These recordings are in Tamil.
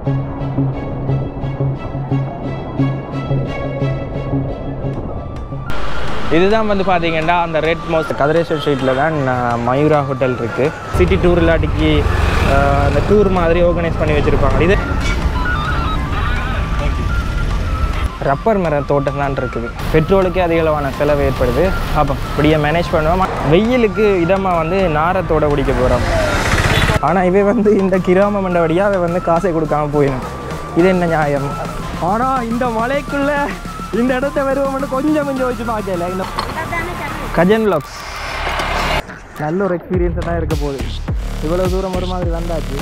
இதுதான் வந்து பார்த்தீங்கன்னா அந்த ரெட் மோஸ் கதிரேஸ்வர் ஸ்ட்ரீட்டில் தான் அஹ், மயூரா ஹோட்டல் இருக்குது சிட்டி டூர் இல்லாட்டிக்கு அஹ், அந்த டூர் மாதிரி ஆர்கனைஸ் பண்ணி வச்சுருப்பாங்க இது ரப்பர் மர தோட்டம் தான் இருக்குது பெட்ரோலுக்கே அதிகளவான செலவு ஏற்படுது அப்போ இப்படியே மேனேஜ் பண்ணுவோம் வெயிலுக்கு இதமாக வந்து நாரத்தோட குடிக்க போகிறோம் ஆனால் இவை வந்து இந்த கிராம மண்டபடியாக அவை வந்து காசை கொடுக்காம போயிடும் இது என்ன நியாயம் ஆனால் இந்த மலைக்குள்ள இந்த இடத்த வருவோம்னு கொஞ்சம் கொஞ்சம் வச்சு பார்க்கல இந்த கஜன் vlogs நல்ல ஒரு எக்ஸ்பீரியன்ஸாக தான் இருக்க போகுது இவ்வளோ தூரம் ஒரு மாதிரி வந்தாச்சு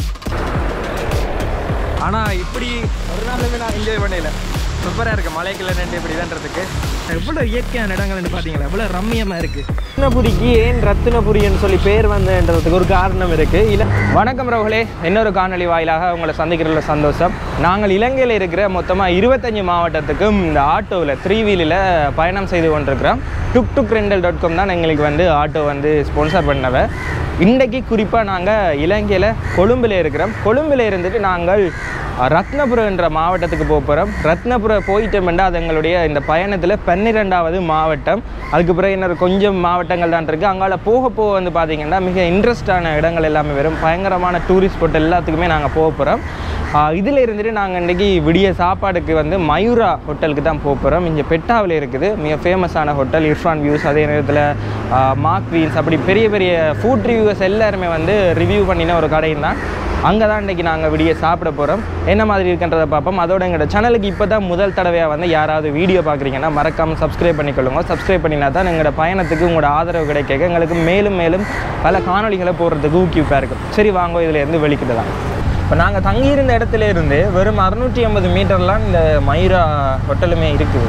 ஆனால் இப்படி ஒரு நாளுமே நான் என்ஜாய் பண்ணல சூப்பராக இருக்கு மலைக்குள்ள நின்று இப்படி தான்றதுக்கு எவ்வளோ இயற்கையான இடங்கள்னு பார்த்தீங்களா எவ்வளோ ரம்மியமாக இருக்கு ரத்னபுரிக்கு ஏன் ரத்தினபுரின்னு சொல்லி பேர் வந்ததுன்றதுக்கு ஒரு காரணம் இருக்கு இல்லை வணக்கம் ரவுகளே இன்னொரு காணொளி வாயிலாக உங்களை சந்திக்கிறதுல சந்தோஷம் நாங்கள் இலங்கையில் இருக்கிற மொத்தமாக இருபத்தஞ்சு மாவட்டத்துக்கும் இந்த ஆட்டோவில் த்ரீ வீலில் பயணம் செய்து கொண்டிருக்கிறோம் tuk tuk rental dot com தான் எங்களுக்கு வந்து ஆட்டோ வந்து ஸ்பான்சர் பண்ணவ இன்றைக்கி குறிப்பாக நாங்கள் இலங்கையில் கொழும்பில் இருக்கிறோம் கொழும்பில் இருந்துட்டு நாங்கள் ரத்னபுரம் என்ற மாவட்டத்துக்கு போக போகிறோம் ரத்னபுரம் போயிட்டோம்னா அது எங்களுடைய இந்த பயணத்தில் பன்னிரெண்டாவது மாவட்டம் அதுக்கு பிறகு இன்னொரு கொஞ்சம் மாவட்டங்கள் தான் இருக்குது அங்கால போக போக வந்து பார்த்திங்கன்னா மிக இன்ட்ரெஸ்டான இடங்கள் எல்லாமே வரும் பயங்கரமான டூரிஸ்ட் ஸ்பாட் எல்லாத்துக்குமே நாங்கள் போக போகிறோம் இதில் இருந்துட்டு நாங்கள் இன்றைக்கி விடிய சாப்பாடுக்கு வந்து மயூரா ஹோட்டலுக்கு தான் போக போகிறோம் இங்கே பெட்டாவில் இருக்குது மிக ஃபேமஸான ஹோட்டல் இர்ஃபான் வியூஸ் அதே நேரத்தில் மார்க் வீன்ஸ் அப்படி பெரிய பெரிய ஃபுட் ரிவ்யூவர்ஸ் எல்லாருமே வந்து ரிவ்யூ பண்ணின ஒரு கடையும் தான் அங்கே தான் இன்றைக்கி நாங்கள் விடிய சாப்பிட போகிறோம் என்ன மாதிரி இருக்குன்றதை பார்ப்போம் அதோட எங்களோட சேனலுக்கு இப்போ தான் முதல் தடவையாக வந்து யாராவது வீடியோ பார்க்குறீங்கன்னா மறக்காமல் சப்ஸ்கிரைப் பண்ணிக்கொள்ளுங்க சப்ஸ்கிரைப் பண்ணினா தான் எங்களோட பயணத்துக்கு உங்களோட ஆதரவு கிடைக்க எங்களுக்கு மேலும் மேலும் பல காணொளிகளை போடுறதுக்கு ஊக்குவிப்பாக இருக்கும் சரி வாங்க இதில் இருந்து வெளிக்கிடலாம் இப்போ நாங்கள் தங்கியிருந்த இடத்துல இருந்து வெறும் அறுநூற்றி ஐம்பது மீட்டர்லாம் இந்த மயூரா ஹோட்டலுமே இருக்குது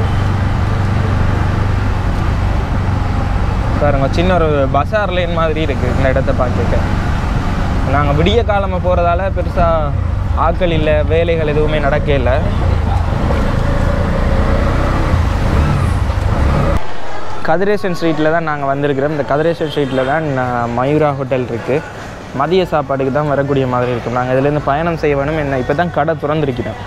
பாருங்க சின்ன ஒரு பசார் லைன் மாதிரி இருக்குது இந்த இடத்த பார்க்க நாங்கள் விடிய காலமாக போகிறதால பெருசாக ஆட்கள் இல்லை வேலைகள் எதுவுமே நடக்க இல்லை கதிரேசன் ஸ்ட்ரீட்டில் தான் நாங்கள் வந்திருக்கிறோம் இந்த கதிரேசன் ஸ்ட்ரீட்டில் தான் நான் மயூரா ஹோட்டல் இருக்குது மதிய சாப்பாடுக்கு தான் வரக்கூடிய மாதிரி இருக்கும் நாங்கள் இதுலேருந்து பயணம் செய்ய வேணும் என்ன இப்போ தான் கடை திறந்துருக்கிறோம்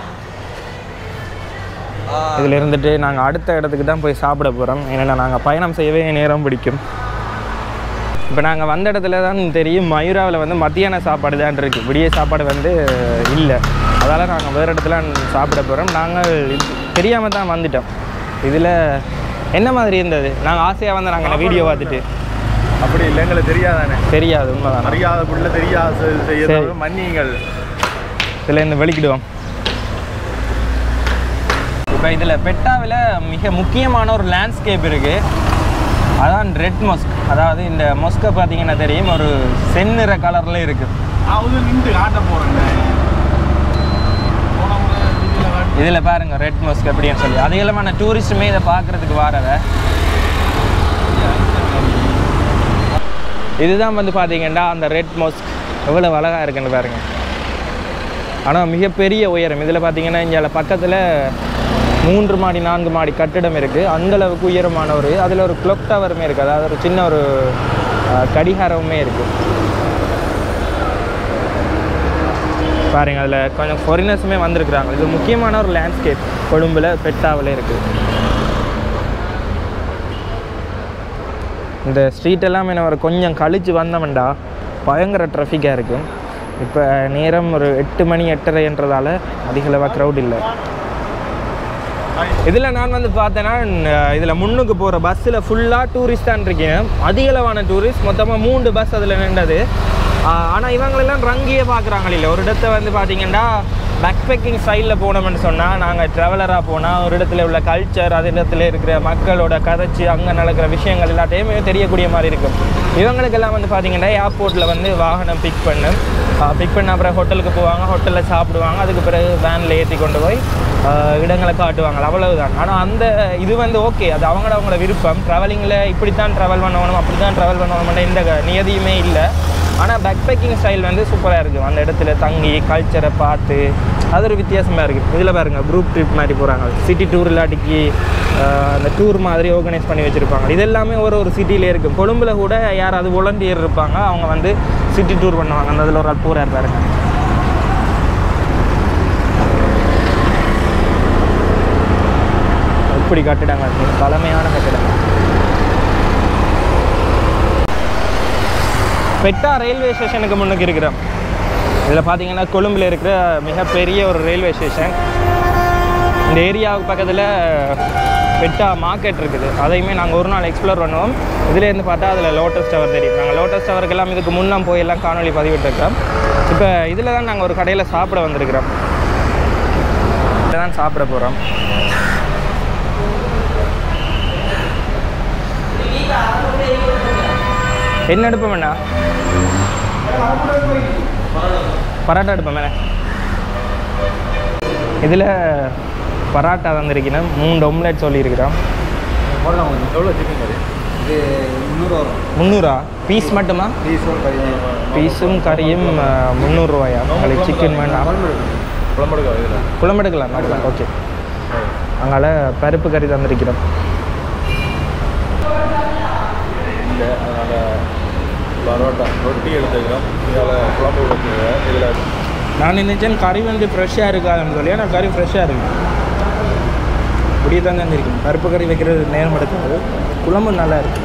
இதில் இருந்துட்டு நாங்கள் அடுத்த இடத்துக்கு தான் போய் சாப்பிட போகிறோம் ஏன்னா நாங்கள் பயணம் செய்யவே நேரம் பிடிக்கும் இப்போ நாங்கள் வந்த இடத்துல தான் தெரியும் மயூராவில் வந்து மத்தியான சாப்பாடு தான் இருக்குது விடிய சாப்பாடு வந்து இல்லை அதால் நாங்கள் வேறு இடத்துல சாப்பிட போகிறோம் நாங்கள் தெரியாமல் தான் வந்துட்டோம் இதில் என்ன மாதிரி இருந்தது நாங்கள் ஆசையாக வந்து நாங்கள் வீடியோ பார்த்துட்டு அப்படி இல்லை எங்களுக்கு தெரியாதானே தெரியாது உண்மைதான் அறியாத புள்ள தெரியாத சரி. செய்ய மன்னிங்கள் இதில் இருந்து வெளிக்கிடுவோம் இப்போ இதில் பெட்டாவில் மிக முக்கியமான ஒரு லேண்ட்ஸ்கேப் இருக்குது அதான் ரெட் மொஸ்க் அதாவது இந்த மொஸ்கை பார்த்தீங்கன்னா தெரியும் ஒரு செந்நிற கலரில் இருக்குது அவங்க நின்று காட்ட போறேன் போன முறை வீதியில காட்டி- இதில் பாருங்க ரெட் மொஸ்க் அப்படின்னு சொல்லி அதிகமான டூரிஸ்ட்டுமே இதை பார்க்குறதுக்கு வாரவ இதுதான் வந்து பார்த்தீங்கன்னா அந்த ரெட் மொஸ்க் எவ்வளோ அழகாக இருக்குன்னு பாருங்க ஆனால் மிகப்பெரிய உயரம் இதில் பார்த்தீங்கன்னா இங்கே பக்கத்தில் மூன்று மாடி நான்கு மாடி கட்டிடம் இருக்குது அந்த அளவுக்கு உயரமான ஒரு அதில் ஒரு கிளப் டவருமே இருக்குது அதாவது ஒரு சின்ன ஒரு அஹ், கடிகாரமுமே இருக்குது பாருங்க அதில் கொஞ்சம் ஃபாரினர்ஸுமே வந்திருக்கிறாங்க இது முக்கியமான ஒரு லேண்ட்ஸ்கேப் கொழும்பில் பெட்டாவில் இருக்குது இந்த ஸ்ட்ரீட் எல்லாம் என்ன ஒரு கொஞ்சம் கழிச்சு வந்தோம்டா பயங்கர ட்ராஃபிக்காக இருக்கும் இப்போ நேரம் ஒரு எட்டு மணி எட்டரைன்றதால அதிகளவாக க்ரௌட் இல்லை இதில் நான் வந்து பார்த்தேன்னா இதில் முன்னுக்கு போகிற பஸ்ஸில் ஃபுல்லாக டூரிஸ்ட் தான் இருக்கேன் அதிகளவான டூரிஸ்ட் மொத்தமாக மூன்று பஸ் அதில் நின்றது ஆனால் இவங்களெல்லாம் ரங்கியே பார்க்குறாங்க இல்லை ஒரு இடத்த வந்து பார்த்தீங்கன்னா பேக் பேக்கிங் ஸ்டைலில் போனோம்னு சொன்னால் நாங்கள் ட்ராவலராக போனால் ஒரு இடத்துல உள்ள கல்ச்சர் அது இடத்துல இருக்கிற மக்களோட கதைச்சு அங்கே நடக்கிற விஷயங்கள் எல்லாத்தையுமே தெரியக்கூடிய மாதிரி இருக்கும் இவங்களுக்கெல்லாம் வந்து பார்த்தீங்கன்னா ஏர்போர்ட்டில் வந்து வாகனம் பிக் பண்ணும் பிக் பண்ண அப்புறம் ஹோட்டலுக்கு போவாங்க ஹோட்டலில் சாப்பிடுவாங்க அதுக்கு பிறகு வேனில் ஏற்றி கொண்டு போய் ஆஹ் இடங்களை காட்டுவாங்க அவ்வளவுதான் ஆனால் அந்த இது வந்து ஓகே அது அவங்கள அவங்கள விருப்பம் ட்ராவலிங்கில் இப்படி தான் ட்ராவல் பண்ணணும் அப்படி தான் ட்ராவல் பண்ணணும் எந்த க- நியதியுமே இல்லை ஆனால் பேக் பேக்கிங் ஸ்டைல் வந்து சூப்பராக இருக்கும் அந்த இடத்துல தங்கி கல்ச்சரை பார்த்து அது ஒரு வித்தியாசமாக இருக்குது இதில் பாருங்க குரூப் ட்ரிப் மாதிரி போகிறாங்க சிட்டி டூர் இல்லாட்டிக்கு ஆஹ் அந்த டூர் மாதிரி ஆர்கனைஸ் பண்ணி வச்சுருப்பாங்க இது எல்லாமே ஒரு ஒரு சிட்டியில் இருக்குது கொழும்பில் கூட யாராவது வாலண்டியர் இருப்பாங்க அவங்க வந்து சிட்டி டூர் பண்ணுவாங்க அந்த அதில் ஒரு ஆள் போகிறார் பாருங்க இப்படி கட்டிடங்கள் மிக பழமையான கட்டிடங்கள் பெட்டா ரயில்வே ஸ்டேஷனுக்கு முன்னுக்கு இருக்கிறோம் இதில் பார்த்தீங்கன்னா கொழும்பில் இருக்கிற மிகப்பெரிய ஒரு ரயில்வே ஸ்டேஷன் இந்த ஏரியாவுக்கு பக்கத்தில் பெட்டா மார்க்கெட் இருக்குது அதையுமே நாங்கள் ஒரு நாள் எக்ஸ்ப்ளோர் பண்ணுவோம் இதுலேருந்து பார்த்தா அதில் லோட்டஸ் டவர் தெரியும் நாங்கள் லோட்டஸ் டவருக்கெல்லாம் இதுக்கு முன்னம் போய் எல்லாம் காணொலி பதிவிட்டுருக்கோம் இப்போ இதில் தான் நாங்கள் ஒரு கடையில் சாப்பிட வந்திருக்கிறோம் இதில் தான் சாப்பிட போகிறோம் என்ன எடுப்போம் என்ன பரோட்டா எடுப்போம் என்ன இதில் பரோட்டா வந்திருக்கணும் மூணு ஒம்லெட் சொல்லியிருக்கிறோம் எவ்வளோ சிக்கன் கறி இது முந்நூறு வரும் முந்நூறா பீஸ் மட்டுமா பீஸும் கறி பீஸும் கறியும் அஹ், முந்நூறுரூவாயா உங்களுக்கு சிக்கன் வேண்டாம் குழம்புடுக்கா இதில் குழம்பு எடுக்கலாம் எடுக்கலாம் ஓகே அங்கால பருப்பு கறி தந்திருக்கிறோம் இல்லை அதனால் பரோட்டா ரொட்டி எடுத்துக்கிறோம் இதில் குழம்பு கொடுக்குங்க இதில் நான் நினைச்சேன் கறி வந்து ஃப்ரெஷ்ஷாக இருக்காதுன்னு சொல்லி ஆனால் கறி ஃப்ரெஷ்ஷாக இருக்கு இப்படியே தான் தந்திருக்கும் பருப்பு கறி வைக்கிறது நேரம் எடுக்காது குழம்பு நல்லா இருக்கு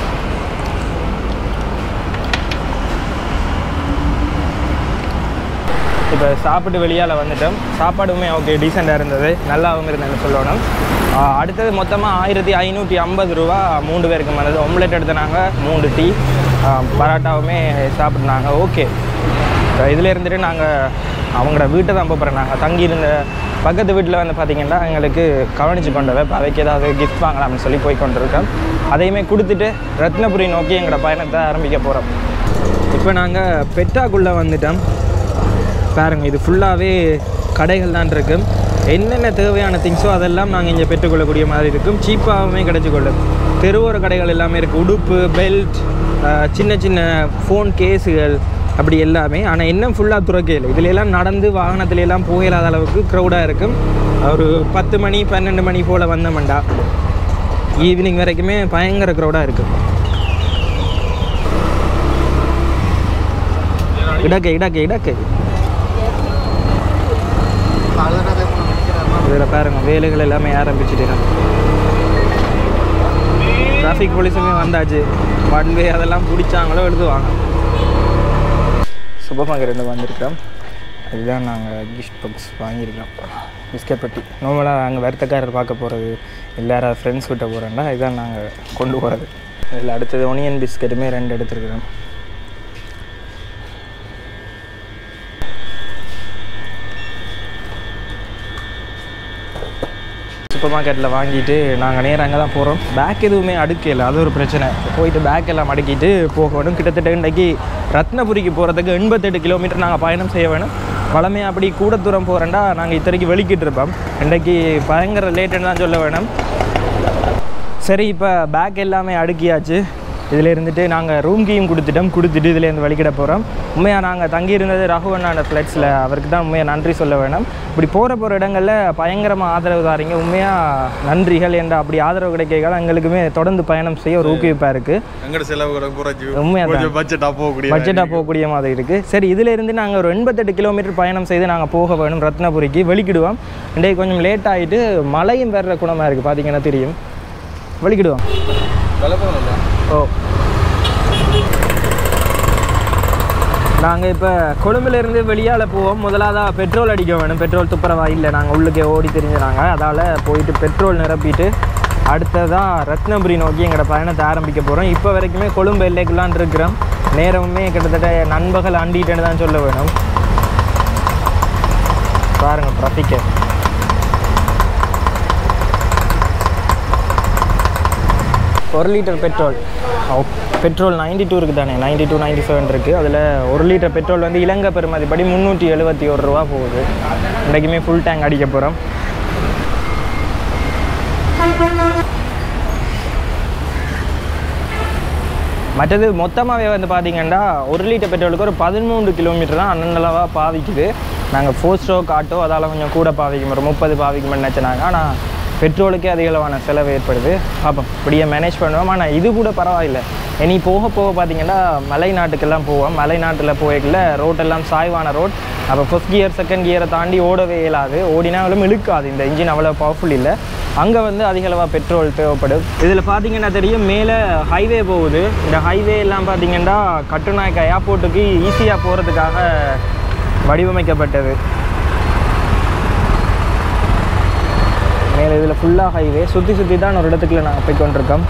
இப்போ சாப்பிட்டு வெளியால் வந்துட்டோம் சாப்பாடுமே ஓகே டீசெண்டாக இருந்தது நல்லாவும் இருந்தேன்னு சொல்லணும் ஆஹ் அடுத்தது மொத்தமாக ஆயிரத்தி ஐநூற்றி ஐம்பது ரூபா மூன்று பேருக்கு வந்தது ஒம்லெட் எடுத்தனாங்க மூன்று டீ பரோட்டாவுமே சாப்பிட்னாங்க ஓகே இதில் இருந்துட்டு நாங்கள் அவங்களோட வீட்டை தான் போகிறோம் நாங்கள் தங்கியிருந்த பக்கத்து வீட்டில் வந்து பார்த்திங்கன்னா எங்களுக்கு கவனித்து கொண்டவை இப்போ அவைக்கு ஏதாவது கிஃப்ட் வாங்கலாம்னு சொல்லி போய் கொண்டிருக்கோம் அதையுமே கொடுத்துட்டு ரத்னபுரி நோக்கி எங்களோட பயணத்தை ஆரம்பிக்க போகிறோம் இப்போ நாங்கள் பெட்டாக்குள்ளே வந்துட்டோம் பாருங்க இது ஃபுல்லாகவே கடைகள் தான் இருக்கும் என்னென்ன தேவையான திங்ஸோ அதெல்லாம் நாங்கள் இங்கே பெற்றுக்கொள்ளக்கூடிய மாதிரி இருக்கும் சீப்பாகவுமே கிடைச்சிக்கொள்ளும் தெருவோர கடைகள் எல்லாமே இருக்குது உடுப்பு பெல்ட் சின்ன சின்ன ஃபோன் கேஸுகள் அப்படி எல்லாமே ஆனால் இன்னும் ஃபுல்லாக துறக்கையில் இதுல எல்லாம் நடந்து வாகனத்துல எல்லாம் போயிடாத அளவுக்கு க்ரௌடாக இருக்கும் ஒரு பத்து மணி பன்னெண்டு மணி போல் வந்தோம்டா ஈவினிங் வரைக்குமே பயங்கர க்ரௌடாக இருக்குது இடக்கை இடக்கை இடக்கை இதில் பாருங்க வேலைகள் எல்லாமே ஆரம்பிச்சுட்டு டிராஃபிக் போலீஸுமே வந்தாச்சு ஒன் வே அதெல்லாம் பிடிச்சாங்களோ எழுதுவாங்க சுபமாக ரெண்டு வந்திருக்கிறோம் இதுதான் நாங்கள் கிஃப்ட் பாக்ஸ் வாங்கியிருக்கோம் பிஸ்கட் பெட்டி நார்மலாக நாங்கள் வருத்தக்காரர் பார்க்க போகிறது எல்லாரும் ஃப்ரெண்ட்ஸ் கிட்ட போகிறோம்னா இதுதான் நாங்கள் கொண்டு போகிறது இதில் அடுத்தது ஒனியன் பிஸ்கட்டுமே ரெண்டு எடுத்துருக்குறோம் சூப்பர் மார்க்கெட்டில் வாங்கிட்டு நாங்கள் நேராக அங்கே தான் போகிறோம் பேக் எதுவுமே அடுக்கல அது ஒரு பிரச்சனை போயிட்டு பேக் எல்லாம் அடுக்கிட்டு போகணும் கிட்டத்தட்ட இன்றைக்கி ரத்னபுரிக்கு போகிறதுக்கு எண்பத்தெட்டு கிலோமீட்டர் நாங்கள் பயணம் செய்ய வேணும் வளமையாக அப்படி கூட தூரம் போகிறேன்டா நாங்கள் இத்தனைக்கு வெளிக்கிட்டு இருப்போம் இன்றைக்கி பயங்கர லேட்டுன்னு தான் சொல்ல வேணும் சரி இப்போ பேக் எல்லாமே அடுக்கியாச்சு இதில் இருந்துட்டு நாங்கள் ரூம் கீயும் கொடுத்துட்டோம் கொடுத்துட்டு இதுலேருந்து வழிகிட போகிறோம் உண்மையாக நாங்கள் தங்கியிருந்தது ரகுவண்ணான ஃப்ளட்ஸில் அவருக்கு தான் உண்மையாக நன்றி சொல்ல வேணும் இப்படி போகிற போகிற இடங்களில் பயங்கரமாக ஆதரவு தாரீங்க உண்மையாக நன்றிகள் என்ற அப்படி ஆதரவு கிடைக்க எங்களுக்குமே தொடர்ந்து பயணம் செய்ய ஒரு ஊக்குவிப்பாக இருக்குது எங்கட செலவு கூட குறைச்சி உண்மையா தான். கொஞ்சம் பட்ஜெட்டாக போகக்கூடிய பட்ஜெட்டாக போகக்கூடிய மாதிரி இருக்குது சரி இதில் இருந்து நாங்கள் ஒரு எண்பத்தெட்டு கிலோமீட்டர் பயணம் செய்து நாங்கள் போக வேணும் ரத்னபுரிக்கு வெளிக்கிடுவோம் இன்றைக்கு கொஞ்சம் லேட் ஆகிட்டு மழையும் வர்ற குணமாக இருக்குது பார்த்தீங்கன்னா தெரியும் வெளிக்கிடுவோம் விளப்பம் ஓ நாங்கள் இப்போ கொழும்புலேருந்து வெளியால் போவோம் முதலாவதாக பெட்ரோல் அடிக்க வேணும் பெட்ரோல் துப்புரவா இல்லை நாங்கள் உள்ளுக்கே ஓடி தெரிஞ்சுனாங்க அதால் போயிட்டு பெட்ரோல் நிரப்பிட்டு அடுத்ததாக ரத்னபுரி நோக்கி எங்களோட பயணத்தை ஆரம்பிக்க போகிறோம் இப்போ வரைக்குமே கொழும்பு எல்லைக்குள்ளான் இருக்கிறோம் நேரமுமே கிட்டத்தட்ட நண்பகல் அண்டிட்டேன்னு தான் சொல்ல வேணும் பாருங்கள் ட்ராஃபிக்கை ஒரு litre petrol petrol ninety two இருக்குது தானே நைன்டி டூ நைன்டி செவன் இருக்குது அதில் ஒரு லிட்டர் பெட்ரோல் வந்து இலங்கை பெருமதிப்படி முந்நூற்றி எழுபத்தி ஒரு ரூபா போகுது இன்றைக்குமே ஃபுல் டேங்க் அடிக்க போகிறோம் மற்றது மொத்தமாகவே வந்து பார்த்தீங்கன்னா ஒரு லிட்டர் பெட்ரோலுக்கு ஒரு பதிமூன்று கிலோமீட்டர் தான் அன்னளவாக பாவிக்குது நாங்கள் ஃபோர் ஸ்ட்ரோக் ஆட்டோ அதால் கொஞ்சம் கூட பாவிக்கும் ஒரு முப்பது பாவிக்கும் நினச்சினாங்க ஆனால் பெட்ரோலுக்கே அதிக அளவான செலவு ஏற்படுது பார்ப்போம் இப்படியே மேனேஜ் பண்ணுவோம் ஆனால் இது கூட பரவாயில்லை இனி போக போக பார்த்தீங்கன்னா மலை நாட்டுக்கெல்லாம் போவோம் மலை நாட்டில் போய்க்கல ரோட்டெல்லாம் சாய்வான ரோட் அப்போ ஃபர்ஸ்ட் கியர் செகண்ட் கியரை தாண்டி ஓடவே இயலாது ஓடினாலும் இழுக்காது இந்த இன்ஜின் அவ்வளோ பவர்ஃபுல் இல்லை அங்கே வந்து அதிக அளவாக பெட்ரோல் தேவைப்படும் இதில் பார்த்தீங்கன்னா தெரியும் மேலே ஹைவே போகுது இந்த ஹைவே எல்லாம் பார்த்தீங்கன்னா கட்டுநாயக்க ஏர்போர்ட்டுக்கு ஈஸியாக போகிறதுக்காக வடிவமைக்கப்பட்டது மேலே இதில் ஃபுல்லாக ஹைவே சுற்றி சுற்றி தான் ஒரு இடத்துக்குள்ள நாங்கள் போய் கொண்டிருக்கோம்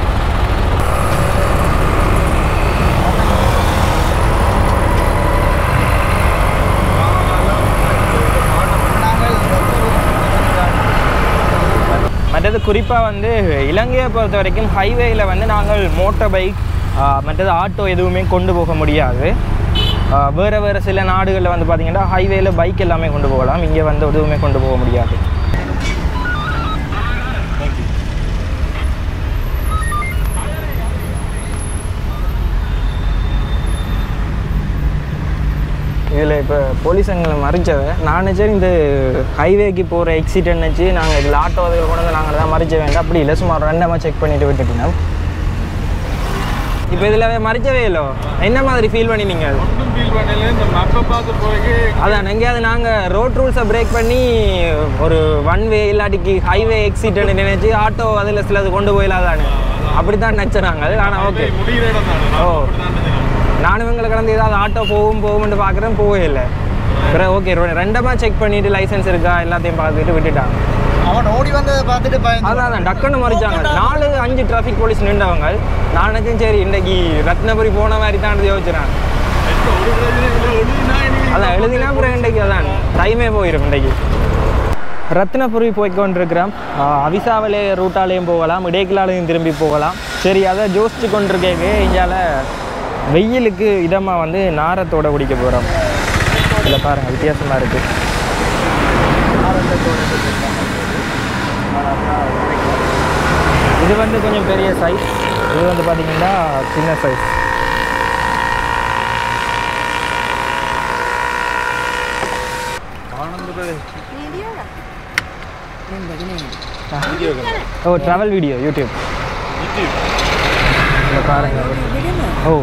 மற்றது குறிப்பாக வந்து இலங்கையை பொறுத்த வரைக்கும் ஹைவேயில் வந்து நாங்கள் மோட்டார் பைக் மற்றது ஆட்டோ எதுவுமே கொண்டு போக முடியாது ஆ, வேறு வேறு சில நாடுகளில் வந்து பார்த்திங்கன்னா ஹைவேயில் பைக் எல்லாமே கொண்டு போகலாம் இங்கே வந்து எதுவுமே கொண்டு போக முடியாது இதில் இப்போ போலீஸ் எங்களை மறிச்சவை நான் நினச்சேன் இந்த ஹைவேக்கு போகிற எக்ஸிடென்ட் வச்சு நாங்கள் இதில் ஆட்டோ அதுகள் கொண்டு வந்து நாங்கள் தான் மறிச்ச வேண்டாம் அப்படி இல்லை சும்மா ரெண்டமாக செக் பண்ணிட்டு விட்டுட்டோம் இப்போ இதில் மறிச்சவே இல்லோ என்ன மாதிரி ஃபீல் பண்ணினீங்க ஒன்றும் ஃபீல் பண்ணல இந்த மேப்பை பார்த்து போய் அதான் எங்கேயாவது நாங்கள் ரோட் ரூல்ஸை பிரேக் பண்ணி ஒரு ஒன் வே இல்லாட்டிக்கு ஹைவே எக்ஸிடென்ட் நினைச்சு ஆட்டோ அதில் சிலது கொண்டு போயிடலாதானே அப்படி தான் நினச்சினாங்க ஆனால் ஓகே முடிகிற இடம் தானே ஓ நானும் இவங்களை கடந்து ஏதாவது ஆட்டோ போகும் போகும்னு பார்க்குறேன் போகவே இல்லை பிறகு ஓகே ரெண்டமாக செக் பண்ணிட்டு லைசென்ஸ் இருக்கா எல்லாத்தையும் பார்த்துட்டு விட்டுட்டாங்க அவன் ஓடி வந்ததை பார்த்துட்டு பயந்து அதான் அதான் டக்குன்னு மறிச்சாங்க நாலு அஞ்சு டிராஃபிக் போலீஸ் நின்றவங்க நான் நினைச்சேன் சரி இன்னைக்கு ரத்னபுரி போன மாதிரி தான் யோசிச்சுறேன் ஒரு பிரச்சனை இல்லை எழுதினா எனக்கு அதான் எழுதினா அப்புறம் இன்றைக்கு அதான் டைமே போயிடும் இன்றைக்கு ரத்னபுரி போய்க்கொண்டிருக்கிறோம் அவிசாவிலே ரூட்டாலேயும் போகலாம் இடைக்கிலாலையும் திரும்பி போகலாம் சரி அதை யோசிச்சு கொண்டிருக்கேங்க இங்கால வெயிலுக்கு இதமாக வந்து நாரத்தோட குடிக்க போகிறோம் இதில் பாருங்கள் வித்தியாசமாக இருக்குது இது வந்து கொஞ்சம் பெரிய சைஸ் இது வந்து பார்த்தீங்கன்னா சின்ன சைஸ் ஓ ட்ராவல் வீடியோ யூடியூப் இதில் பாருங்க ஓ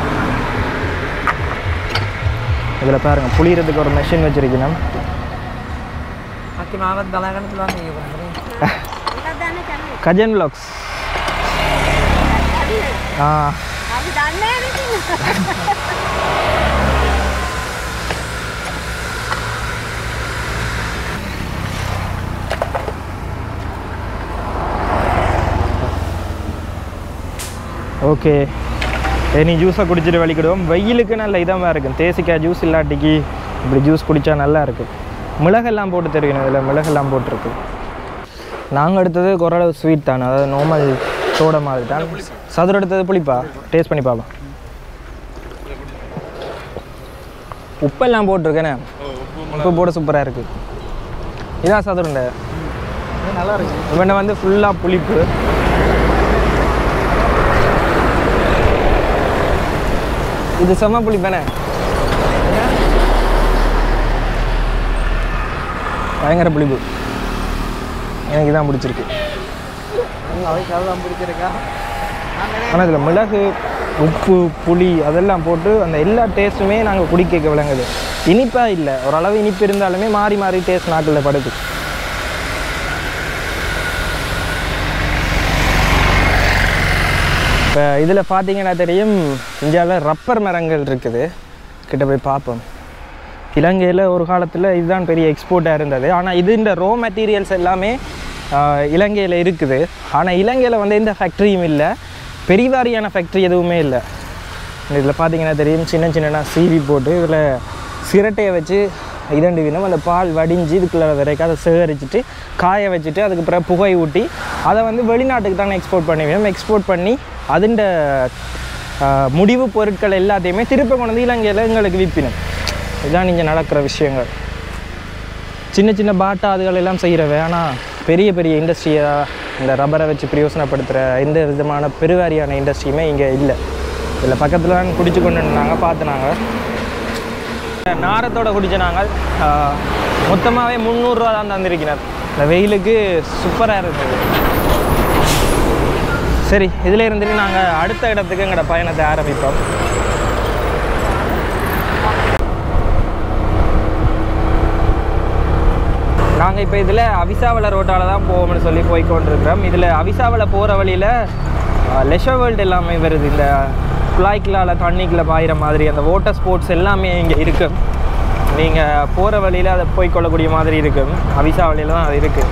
இதில் பாருங்க புளியறதுக்கு ஒரு மெஷின் வச்சிருக்கணும் අති මාවත් බලාගන්න පුළුවන් මේක කරන්නේ. கஜன் வ்ளாக்ஸ் ஆ අපි දන්නේ නැහැ ஓகே இனி ஜூஸை குடிச்சிட்டு வலிக்கிடுவோம் வெயிலுக்கு நல்ல இதமாக இருக்கும் தேசிக்காய் ஜூஸ் இல்லாட்டிக்கு இப்படி ஜூஸ் குடித்தா நல்லா இருக்கும் மிளகெல்லாம் போட்டு தெரியும் இதில் மிளகெல்லாம் போட்டிருக்கு நாங்கள் எடுத்தது குறளவு ஸ்வீட் தானே அதாவது நார்மல் சோடா மாதிரி தான் சதுரம் எடுத்தது புளிப்பா டேஸ்ட் பண்ணி பார்ப்போம் உப்பெல்லாம் போட்டிருக்கேனே உப்பு போட சூப்பராக இருக்குது இதான் சதுரண்டை நல்லா இருக்கு இவனை வந்து ஃபுல்லாக புளிப்பு இது செம்ம புளிப்பானே பயங்கர புளிப்பு எனக்கு இதான் பிடிச்சிருக்கு அவைக்கு அதுதான் பிடிச்சிருக்கா ஆனால் இதில் மிளகு உப்பு புளி அதெல்லாம் போட்டு அந்த எல்லா டேஸ்ட்டுமே நாங்கள் குடிக்க விளங்குது இனிப்பாக இல்லை ஓரளவு இனிப்பு இருந்தாலுமே மாறி மாறி டேஸ்ட் நாக்கில் படுது இப்போ இதில் பார்த்தீங்கன்னா தெரியும் இந்தியாவில் ரப்பர் மரங்கள் இருக்குது கிட்ட போய் பார்ப்போம் இலங்கையில் ஒரு காலத்தில் இதுதான் பெரிய எக்ஸ்போர்ட்டாக இருந்தது ஆனால் இது இந்த ரோ மெட்டீரியல்ஸ் எல்லாமே ஆஹ், இலங்கையில் இருக்குது ஆனால் இலங்கையில் வந்து எந்த ஃபேக்ட்ரியும் இல்லை பெரிவாரியான ஃபேக்ட்ரி எதுவுமே இல்லை இதில் பார்த்தீங்கன்னா தெரியும் சின்ன சின்னனா சீவி போட்டு இதில் சிரட்டையை வச்சு இதண்டு வீதம் அந்த பால் வடிஞ்சு இதுக்குள்ள வரைக்கும் அதை சேகரிச்சுட்டு காய வச்சுட்டு அதுக்கு பிறகு புகை ஊட்டி அதை வந்து வெளிநாட்டுக்கு தானே எக்ஸ்போர்ட் பண்ணி வேணும் எக்ஸ்போர்ட் பண்ணி அதுண்ட ஆஹ், முடிவு பொருட்கள் எல்லாத்தையுமே திருப்ப கொண்டு வந்து இலங்கையில் எங்களுக்கு விற்பினோம் இதுதான் இங்கே நடக்கிற விஷயங்கள் சின்ன சின்ன பாட்டா அதுகள் எல்லாம் செய்கிறவ ஆனால் பெரிய பெரிய இண்டஸ்ட்ரியாக இந்த ரப்பரை வச்சு பிரயோசனப்படுத்துகிற எந்த விதமான பெருவாரியான இண்டஸ்ட்ரியுமே இங்கே இல்லை இதில் பக்கத்தில் தான் குடிச்சு கொண்டு இருந்தாங்க பார்த்துனாங்க நாரத்தோட குடிச்ச நாங்கள் மொத்தமாகவே முந்நூறுரூவா தான் தந்திருக்கிறார் இந்த வெயிலுக்கு சூப்பராக இருந்தது சரி இதில் இருந்துட்டு நாங்கள் அடுத்த இடத்துக்கு எங்களோட பயணத்தை ஆரம்பிப்போம் நாங்கள் இப்போ இதில் அவிசாவளை ரோட்டால் தான் போவோம்னு சொல்லி போய் கொண்டிருக்கிறோம் இதில் அவிசாவளை போகிற வழியில் லெஷர் வேர்ல்டு எல்லாமே வருது இந்த குழாய்க்குள்ளால் தண்ணிக்குள்ளே பாயிற மாதிரி அந்த வாட்டர் ஸ்போர்ட்ஸ் எல்லாமே இங்கே இருக்கும் நீங்கள் போகிற வழியில் அதை போய் கொள்ளக்கூடிய மாதிரி இருக்கும் அவிசா வழியில் தான் அது இருக்குது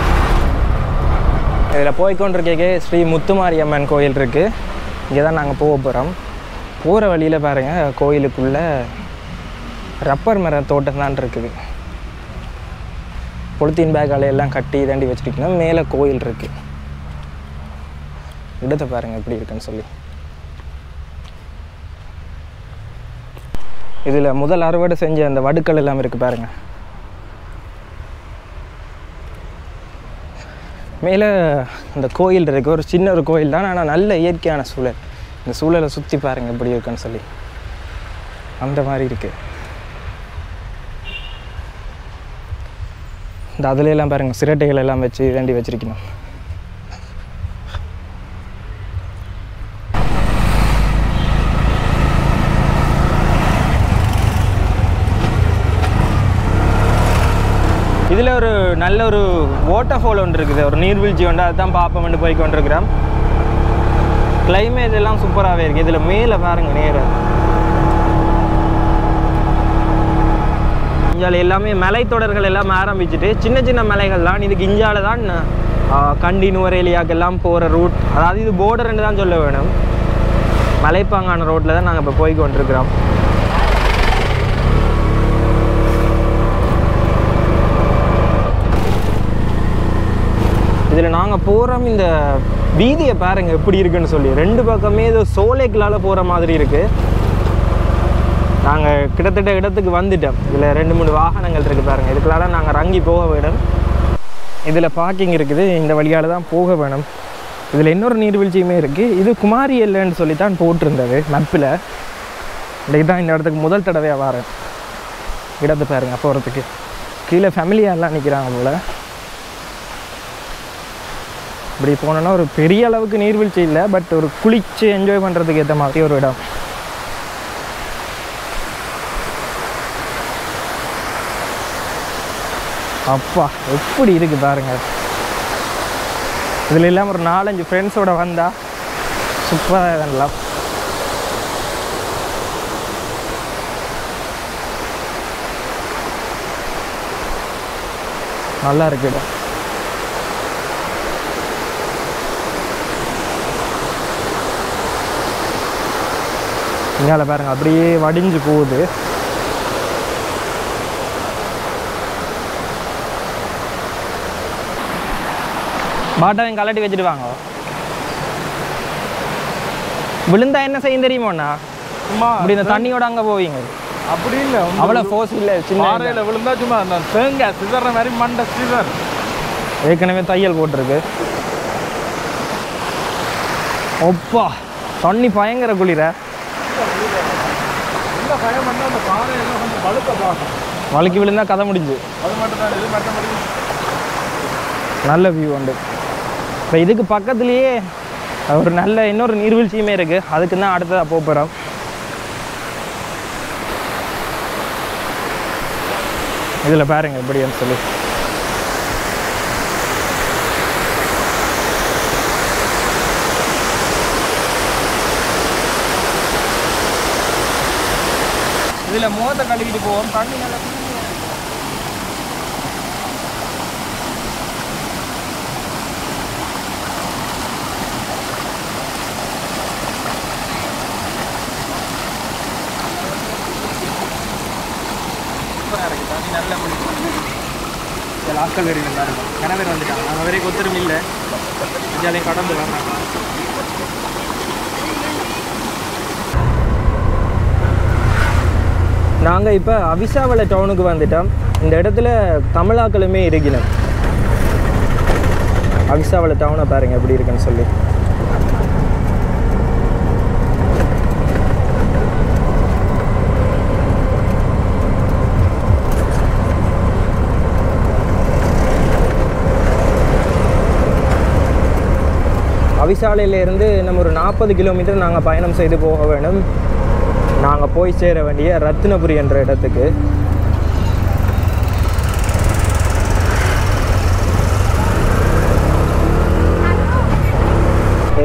இதில் போய்க்கொண்டிருக்கே ஸ்ரீ முத்துமாரியம்மன் கோயில் இருக்குது இங்கே தான் நாங்கள் போக போகிறோம் போகிற வழியில் பாருங்கள் கோயிலுக்குள்ளே ரப்பர் மர தோட்டம் தான் இருக்குது பொலித்தீன் பேக் அலையெல்லாம் கட்டி தாண்டி வச்சுருக்கணும் மேலே கோயில் இருக்குது இடத்தை பாருங்கள் எப்படி இருக்குன்னு சொல்லி இதில் முதல் அறுவடை செஞ்ச அந்த வடுக்கள் எல்லாம் இருக்குது பாருங்கள் மேலே இந்த கோயில் இருக்குது ஒரு சின்ன ஒரு கோயில் தான் ஆனால் நல்ல இயற்கையான சூழல் இந்த சூழலை சுற்றி பாருங்கள் எப்படி இருக்குன்னு சொல்லி அந்த மாதிரி இருக்குது இந்த அதுல எல்லாம் பாருங்கள் சிரட்டைகள் எல்லாம் வச்சு வேண்டி வச்சிருக்கணும் இதில் ஒரு நல்ல ஒரு வாட்டர் ஃபால் ஒன்று இருக்குது ஒரு நீர்வீழ்ச்சி ஒன்று அதுதான் பார்ப்போம்னு போய் கொண்டிருக்கிறோம் கிளைமேட் எல்லாம் சூப்பராகவே இருக்குது இதில் மேலே பாருங்க நேரம் இஞ்சால எல்லாமே மலைத்தொடர்கள் எல்லாம் ஆரம்பிச்சுட்டு சின்ன சின்ன மலைகள் தான் இதுக்கு இஞ்சால தான் ஆ, கண்டி நுவரேலியாக்கெல்லாம் போகிற ரூட் அதாவது இது borderன்னு தான் சொல்ல வேணும் மலைப்பாங்கான ரோட்டில் தான் நாங்கள் இப்போ போய் கொண்டிருக்கிறோம் இதில் நாங்கள் போகிறோம் இந்த வீதியை பாருங்க எப்படி இருக்குன்னு சொல்லி ரெண்டு பக்கமே இது சோலைகளால் போகிற மாதிரி இருக்குது நாங்கள் கிட்டத்தட்ட இடத்துக்கு வந்துட்டோம் இதில் ரெண்டு மூணு வாகனங்கள் இருக்குது பாருங்கள் இதுக்குள்ளால நாங்கள் இறங்கி போக வேணும் இதில் பார்க்கிங் இருக்குது இந்த வழியால் தான் போக வேணும் இதில் இன்னொரு நீர்வீழ்ச்சியுமே இருக்குது இது குமாரி எல்லைன்னு சொல்லி தான் போட்டிருந்தது மேப்பில் இன்றைக்கு தான் இந்த இடத்துக்கு முதல் தடவையாக வரேன் இடத்தை பாருங்க போகிறதுக்கு கீழே ஃபேமிலியாக எல்லாம் நிற்கிறாங்க போல் இப்படி போனோன்னா ஒரு பெரிய அளவுக்கு நீர்வீழ்ச்சி இல்லை பட் ஒரு குளிச்சு என்ஜாய் பண்ணுறதுக்கு ஏற்ற மாதிரி ஒரு இடம் அப்பா எப்படி இருக்கு பாருங்க இதில் எல்லாம் ஒரு நாலஞ்சு ஃப்ரெண்ட்ஸோட வந்தா சூப்பராக இதெல்லாம் நல்லா இருக்கு இடம் இங்கால பாருங்க அப்படியே வடிஞ்சு போகுது பாட்டாவையும் கலட்டி வச்சுட்டு வாங்க விழுந்தா என்ன செய்யும் தெரியுமோண்ணா சும்மா அப்படி இந்த தண்ணியோட அங்கே போவீங்க அப்படி இல்லை அவ்வளோ ஃபோர்ஸ் இல்லை சின்ன பாறையில் விழுந்தா சும்மா அந்த தேங்காய் சிதற மாதிரி மண்டை சிதர் ஏற்கனவே தையல் போட்டிருக்கு ஒப்பா தண்ணி பயங்கர குளிர இந்த பயம் வந்து அந்த பாறையெல்லாம் கொஞ்சம் பழுக்க பார்க்கும் வழுக்கி விழுந்தா கதை முடிஞ்சு அது மட்டும் தான் இது மற்றபடி நல்ல வியூ உண்டு இப்போ இதுக்கு பக்கத்துலேயே ஒரு நல்ல இன்னொரு நீர்வீழ்ச்சியுமே இருக்குது அதுக்கு தான் அடுத்ததாக போக போகிறோம் இதில் பாருங்க எப்படின்னு சொல்லி இதில் முகத்தை கழுவிட்டு போவோம் தண்ணி நல்லா சூப்பராக இருக்குது தண்ணி நல்ல குளிக்கும் இதில் ஆட்கள் வேறு இருந்தாருங்க கணவர் வந்துட்டாங்க அவங்க வரைக்கும் ஒத்தரும் இல்லை ஜாலியாக கடந்து வந்தாங்க நாங்கள் இப்போ அவிசாவளை டவுனுக்கு வந்துட்டோம் இந்த இடத்துல தமிழாக்களுமே இருக்கணும் அவிசாவளை டவுனை பாருங்க எப்படி இருக்குன்னு சொல்லி அவிசாலையிலேருந்து நம்ம ஒரு நாற்பது கிலோமீட்டர் நாங்கள் பயணம் செய்து போக வேணும் நாங்கள் போய் சேர வேண்டிய ரத்தினபுரி என்ற இடத்துக்கு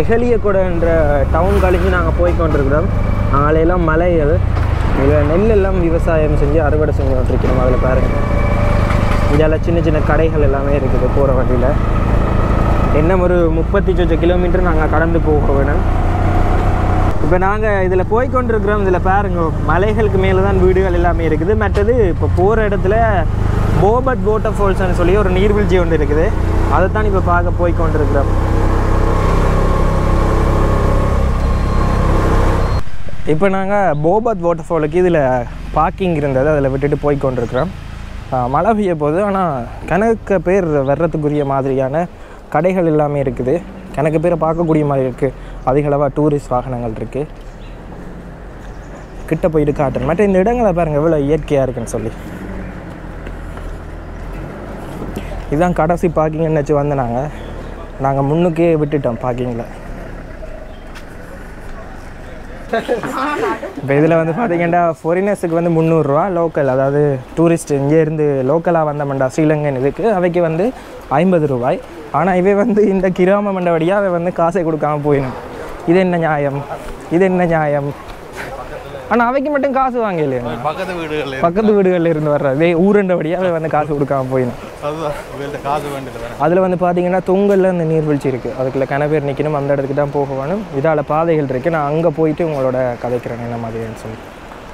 எகலியக்கூடன்ற டவுன் கழிஞ்சு நாங்கள் போய் கொண்டிருக்கிறோம் நாளையெல்லாம் மலைகள் இதில் நெல் எல்லாம் விவசாயம் செஞ்சு அறுவடை செஞ்சு கொண்டிருக்கிறோம் அதில் பாருங்கள் இதில் சின்ன சின்ன கடைகள் எல்லாமே இருக்குது போகிற வழியில் என்ன ஒரு முப்பத்தி சொச்ச கிலோமீட்டர் நாங்கள் கடந்து போக வேணும் இப்போ நாங்கள் இதில் போய் கொண்டிருக்கிறோம் இதில் பாருங்க மலைகளுக்கு மேலே தான் வீடுகள் எல்லாமே இருக்குது மற்றது இப்போ போகிற இடத்துல போபட் வாட்டர் ஃபால்ஸ்னு சொல்லி ஒரு நீர்வீழ்ச்சி ஒன்று இருக்குது அதை தான் இப்போ பார்க்க போய் கொண்டிருக்கிறோம் இப்போ நாங்கள் போபத் வாட்டர் ஃபாலுக்கு இதில் பார்க்கிங் இருந்தது அதில் விட்டுட்டு போய் கொண்டிருக்கிறோம் ஆஹ் மழை பெய்ய போகுது ஆனால் கணக்க பேர் வர்றதுக்குரிய மாதிரியான கடைகள் எல்லாமே இருக்குது கணக்கு பேரை பார்க்கக்கூடிய மாதிரி இருக்குது அதிக அளவாக டூரிஸ்ட் வாகனங்கள் இருக்குது கிட்ட போயிட்டு காட்டுறேன் மற்ற இந்த இடங்களை பாருங்கள் எவ்வளோ இயற்கையாக இருக்குன்னு சொல்லி இதுதான் கடைசி பார்க்கிங்னு வச்சு வந்து நாங்கள் நாங்கள் முன்னுக்கே விட்டுட்டோம் பார்க்கிங்கில் இப்போ இதில் வந்து பார்த்தீங்கன்னா ஃபாரினர்ஸுக்கு வந்து முந்நூறுரூவா லோக்கல் அதாவது டூரிஸ்ட் இங்கேருந்து லோக்கலாக வந்தோம்டா ஸ்ரீலங்கன் இதுக்கு அவைக்கு வந்து ஐம்பது ரூபாய் ஆனால் இவை வந்து இந்த கிராம மண்டபடியாக அவை வந்து காசை கொடுக்காம போயிடும் இது என்ன நியாயம் இது என்ன நியாயம் ஆனால் அவைக்கு மட்டும் காசு வாங்க இல்லையா பக்கத்து வீடுகள் பக்கத்து வீடுகளில் இருந்து வர்ற இதே ஊரண்டபடியாக அவை வந்து காசு கொடுக்காம போயிடும் அதுதான் இவள்கிட்ட காசு வேண்டியது வேற அதில் வந்து பார்த்தீங்கன்னா தொங்கல்ல அந்த நீர்வீழ்ச்சி இருக்குது அதுக்குள்ள கன பேர் நிற்கணும் அந்த இடத்துக்கு தான் போக வேணும் இதால் பாதைகள் இருக்குது நான் அங்கே போயிட்டு உங்களோட கதைக்கிறேன் என்ன மாதிரின்னு சொல்லி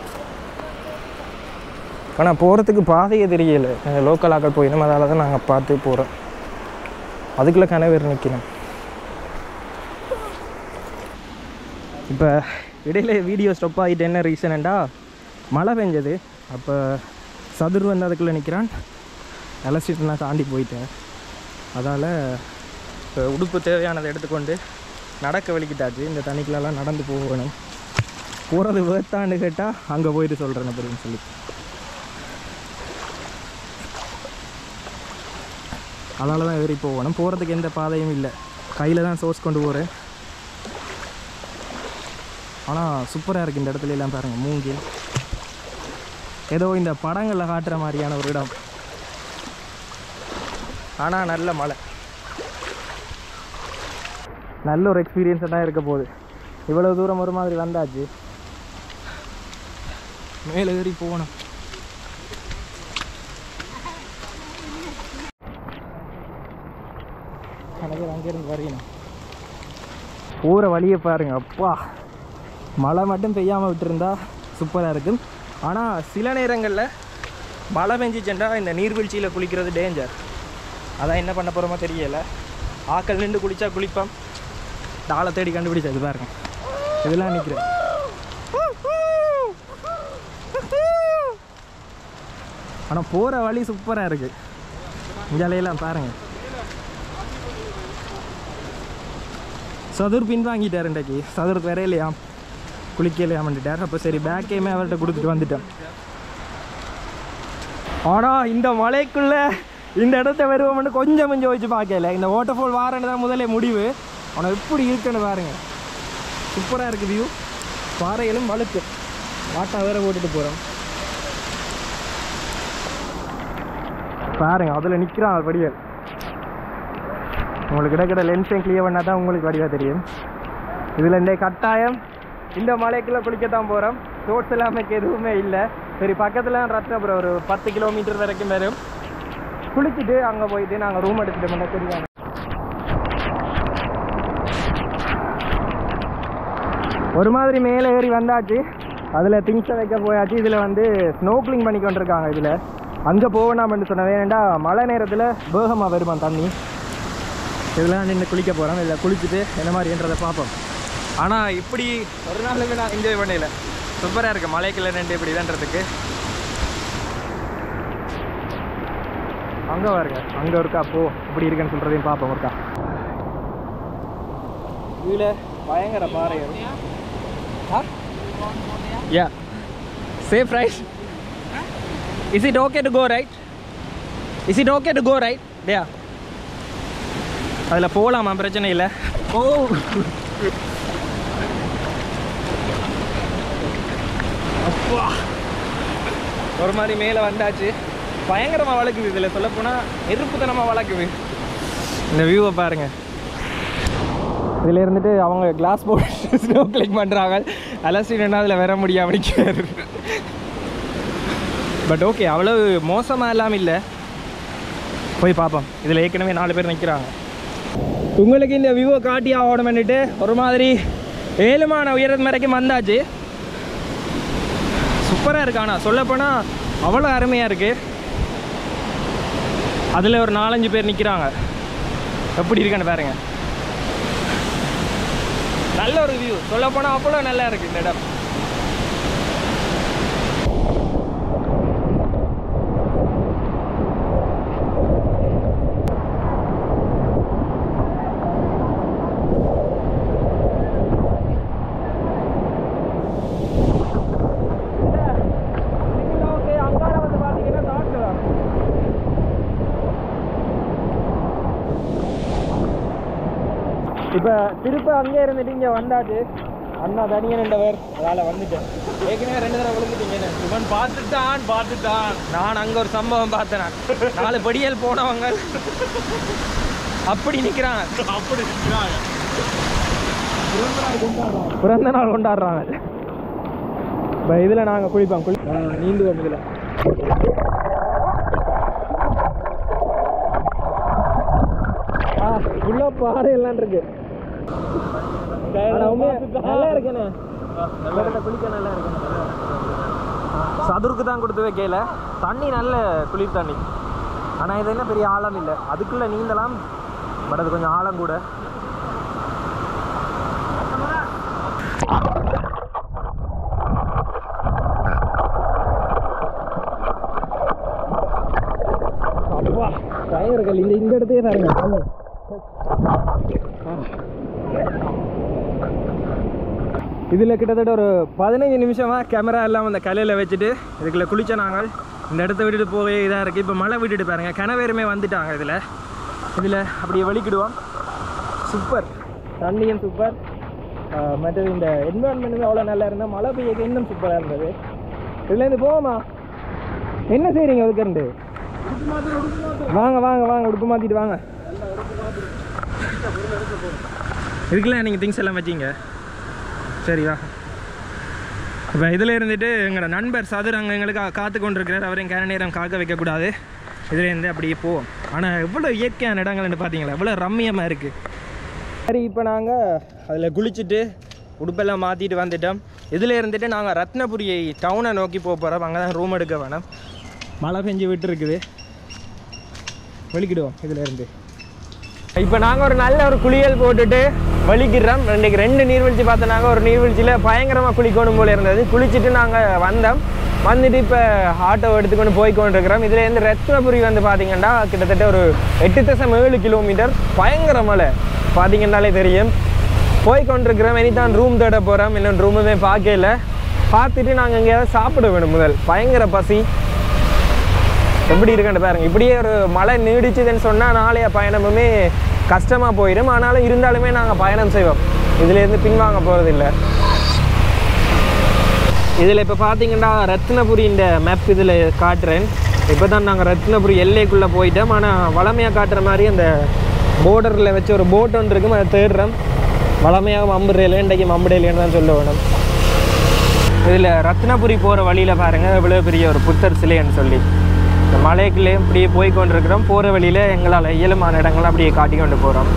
ஆனால் போகிறதுக்கு பாதையே தெரியல நாங்கள் லோக்கல் ஆக்கள் போயிடும் அதால் தான் நாங்கள் பார்த்து போகிறோம் அதுக்குள்ளே கன பேர் நிற்கணும் இப்போ இடையில வீடியோ ஸ்டாப் ஆகிட்டு என்ன ரீசனண்டா மழை பெஞ்சது அப்போ சதுர் வந்து அதுக்குள்ளே நிற்கிறான் அலசிட்டு நான் தாண்டி போயிட்டேன் அதால் இப்போ உடுப்பு தேவையானதை எடுத்துக்கொண்டு நடக்க வலிக்கிட்டாச்சு இந்த தண்ணிக்குள்ளெல்லாம் நடந்து போகணும் போகிறது வேர்த்தான்னு கேட்டால் அங்கே போயிட்டு சொல்கிறேன் அப்படின்னு சொல்லி அதால் தான் ஏறி போகணும் போகிறதுக்கு எந்த பாதையும் இல்லை கையில் தான் சோர்ஸ் கொண்டு போகிறேன் ஆனால் சூப்பராக இருக்குது இந்த இடத்துல எல்லாம் பாருங்கள் மூங்கில் ஏதோ இந்த படங்களில் காட்டுற மாதிரியான ஒரு இடம் ஆனால் நல்ல மழை நல்ல ஒரு எக்ஸ்பீரியன்ஸாக தான் இருக்க போகுது இவ்வளோ தூரம் ஒரு மாதிரி வந்தாச்சு மேலே ஏறி போகணும் எனக்கு அங்கேருந்து வரையணும் போகிற வழியை பாருங்க அப்பா மழை மட்டும் பெய்யாமல் விட்டுருந்தா சூப்பராக இருக்கும் ஆனால் சில நேரங்களில் மழை பெஞ்சிச்சுண்டா இந்த நீர்வீழ்ச்சியில் குளிக்கிறது டேஞ்சர் அதான் என்ன பண்ண போகிறோமோ தெரியல ஆக்கள் நின்று குளிச்சா குளிப்போம் தாளை தேடி கண்டுபிடிச்சது பாருங்க இதெல்லாம் நிற்கிறேன் ஆனால் போகிற வழி சூப்பராக இருக்குது இங்கெல்லாம் பாருங்க சதுர் பின்வாங்கிட்டார் இன்றைக்கு சதுர் வரையிலையாம் குளிக்கலையாமன்ட்டார் அப்போ சரி பேக்கையுமே அவர்கிட்ட கொடுத்துட்டு வந்துட்டேன் ஆனால் இந்த மலைக்குள்ள இந்த இடத்த வருவோம்னு கொஞ்சம் கொஞ்சம் வச்சு பார்க்கல இந்த வாட்டர்ஃபால் வாரன்னு தான் முதல்ல முடிவு ஆனால் எப்படி இருக்குன்னு பாருங்க சூப்பராக இருக்குது வியூ பாறைகளும் வழுக்கு வாட்டா வேற போட்டுட்டு போகிறோம் பாருங்க அதில் நிற்கிறான் வடிவேல் உங்களுக்கு கிடக்கிற லென்ஸையும் கிளியர் பண்ணால் தான் உங்களுக்கு வடிவாக தெரியும் இதில் இந்த கட்டாயம் இந்த மலைக்குள்ளே குளிக்கத்தான் போகிறோம் ரோட்ஸ் எல்லாமே எதுவுமே இல்லை சரி பக்கத்தில் ரத்னபுரம் ஒரு பத்து கிலோமீட்டர் வரைக்கும் வரும் குளிச்சுட்டு அங்கே போயிட்டு நாங்கள் ரூம் எடுத்துட்டு பண்ண தெரியும் ஒரு மாதிரி மேலே ஏறி வந்தாச்சு அதில் திங்ஸை வைக்க போயாச்சு இதில் வந்து ஸ்னோக்லிங் பண்ணி கொண்டிருக்காங்க இதில் அங்கே போவேணாம்னு சொன்ன வேண்டா மழை நேரத்தில் வேகமாக வருமா தண்ணி இதெல்லாம் நின்று குளிக்க போகிறோம் இதில் குளிச்சுட்டு என்ன மாதிரின்றதை பார்ப்போம் ஆனால் இப்படி ஒரு நாளுமே நான் என்ஜாய் பண்ணல சூப்பராக இருக்குது மலைக்குள்ள நின்று இப்படி தான்றதுக்கு அங்கே பாருங்க அங்கே இருக்கா போ இப்படி இருக்குன்னு சொல்கிறதையும் பார்ப்போம் இருக்கா இதில் பயங்கர பாறை yeah safe right is it okay to go right is it okay to go right டேயா அதில் போகலாமா பிரச்சனை இல்லை ஓ அப்பா ஒரு மாதிரி மேலே வந்தாச்சு பயங்கரமாக வளர்க்குது இதில் சொல்லப்போனால் நெருப்புத்தனமாக வளர்க்குது இந்த வியூவை பாருங்க இதில் இருந்துட்டு அவங்க கிளாஸ் போட்டு ஸ்னோ கிளிக் பண்ணுறாங்க அலசினா அதில் வர முடியாம நிற்கிறாரு பட் ஓகே அவ்வளோ மோசமாக இல்லாமல் இல்லை போய் பார்ப்போம் இதில் ஏற்கனவே நாலு பேர் நிற்கிறாங்க உங்களுக்கு இந்த விவோ காட்டி ஆகணும்னுட்டு ஒரு மாதிரி ஏழுமான உயரம் வரைக்கும் வந்தாச்சு சூப்பராக இருக்கு ஆனால் சொல்லப்போனால் அவ்வளோ அருமையாக இருக்குது அதில் ஒரு நாலஞ்சு பேர் நிற்கிறாங்க எப்படி இருக்குன்னு பாருங்க நல்ல ஒரு வியூ சொல்லப்போனால் அவ்வளோ நல்லா இருக்குது இந்த இடம் இப்போ திருப்ப அங்கே இருந்துட்டு இங்கே வந்தாச்சு அண்ணா தனியாக நின்றவர் அதால் வந்துட்டேன் ஏற்கனவே ரெண்டு தடவை விழுந்துட்டீங்க இவன் பார்த்துட்டான் பார்த்துட்டான் நான் அங்கே ஒரு சம்பவம் பார்த்தேன் நான். நாலு படியல் போனவங்க அப்படி நிற்கிறாங்க அப்படி நிற்கிறாங்க பிறந்த நாள் கொண்டாடுறாங்க இப்போ இதில் நாங்கள் குளிப்போம் குளி ஆ, நீந்துவோம் இதில் ஆ உள்ள பாறை எல்லாம் இருக்கு ஆனா உண்மையா நல்லா இருக்குண்ணே வெள்ளத்தை குளிக்க நல்லா இருக்குண்ணே சதுருக்கு தான் கொடுத்து வைக்கல தண்ணி நல்ல குளிர் தண்ணி ஆனால் இது என்ன பெரிய ஆழம் இல்லை அதுக்குள்ளே நீந்தலாம் பட் அது கொஞ்சம் ஆழம் கூட அப்பா டயர்கள் இந்த இந்த இடத்தையே பாருங்க இதில் கிட்டத்தட்ட ஒரு பதினஞ்சு நிமிஷமாக கேமரா எல்லாம் அந்த கலையில் வச்சுட்டு இதுக்குள்ள குளிச்ச நாங்கள் இந்த இடத்த விட்டுட்டு போவே இதாக இருக்குது இப்போ மழை விட்டுட்டு பாருங்க கனவேருமே வந்துட்டாங்க இதில் இதில் அப்படியே வலிக்கிடுவோம் சூப்பர் தண்ணியும் சூப்பர் மற்றது இந்த என்வரான்மெண்ட் அவ்வளோ நல்லா இருந்தால் மழை பெய்ய இன்னும் சூப்பராக இருந்தது இதுலேருந்து போவோமா என்ன செய்கிறீங்க அதுக்கு வாங்க வாங்க வாங்க உடுப்பு மாற்றிட்டு வாங்க இதுக்கெல்லாம் நீங்கள் திங்ஸ் எல்லாம் வச்சிங்க சரி வா இப்போ இதில் இருந்துட்டு எங்களோட நண்பர் சதுர் அங்கே எங்களுக்கு கா- காத்து கொண்டிருக்கிறார் அவரையும் கேன நேரம் காக்க வைக்கக்கூடாது இதில் இருந்து அப்படியே போவோம் ஆனால் எவ்வளோ இயற்கையான இடங்கள்னு பார்த்தீங்களா எவ்வளோ ரம்மியமாக இருக்குது சரி இப்போ நாங்கள் அதில் குளிச்சுட்டு உடுப்பெல்லாம் மாற்றிட்டு வந்துட்டோம் இதில் இருந்துட்டு நாங்கள் ரத்னபுரி டவுனை நோக்கி போக போகிறோம் அங்கே தான் ரூம் எடுக்க வேணும் மழை பெஞ்சு விட்டு இருக்குது வெளிக்கிடுவோம் இதில் இருந்து இப்போ நாங்கள் ஒரு நல்ல ஒரு குளியல் போட்டுட்டு வலிக்கிறோம் ரெண்டுக்கு ரெண்டு நீர்வீழ்ச்சி பார்த்தோன்னாங்க ஒரு நீர்வீழ்ச்சியில் பயங்கரமாக குளிக்கணும் போல இருந்தது குளிச்சுட்டு நாங்கள் வந்தோம் வந்துட்டு இப்போ ஆட்டோ எடுத்துக்கொண்டு போய் கொண்டிருக்கிறோம் இதில் இருந்து ரத்னபுரி வந்து பார்த்தீங்கன்னா கிட்டத்தட்ட ஒரு எட்டு தசம் ஏழு கிலோமீட்டர் பயங்கர மலை பார்த்தீங்கன்னாலே தெரியும் போய் கொண்டிருக்கிறோம் இனிதான் ரூம் தேட போகிறோம் இன்னும் ரூமுமே பார்க்கல பார்த்துட்டு நாங்கள் எங்கேயாவது சாப்பிட வேணும் முதல் பயங்கர பசி எப்படி இருக்குன்னு பாருங்க இப்படியே ஒரு மழை நீடிச்சுதுன்னு சொன்னால் நாளைய பயணமுமே கஷ்டமாக போயிடும் ஆனாலும் இருந்தாலுமே நாங்கள் பயணம் செய்வோம் இதுலேருந்து பின்வாங்க போகிறதில்ல இதில் இப்போ பார்த்தீங்கன்னா ரத்னபுரி இந்த மேப் இதில் காட்டுறேன் இப்போ தான் நாங்கள் ரத்னபுரி எல்லைக்குள்ளே போயிட்டோம் ஆனால் வளமையாக காட்டுற மாதிரி அந்த போர்டரில் வச்சு ஒரு போட் ஒன்று இருக்கும் அதை தேடுறோம் வளமையாக மம்புறையில் இன்றைக்கு மம்புடையிலேன்னு தான் சொல்ல வேணும் இதில் ரத்னபுரி போகிற வழியில் பாருங்கள் இவ்வளோ பெரிய ஒரு புத்தர் சிலைன்னு சொல்லி இந்த மலைக்குள்ளே இப்படியே போய் கொண்டிருக்கிறோம் போகிற வழியில் எங்களால் இயலுமான இடங்களை அப்படியே காட்டி கொண்டு போகிறோம்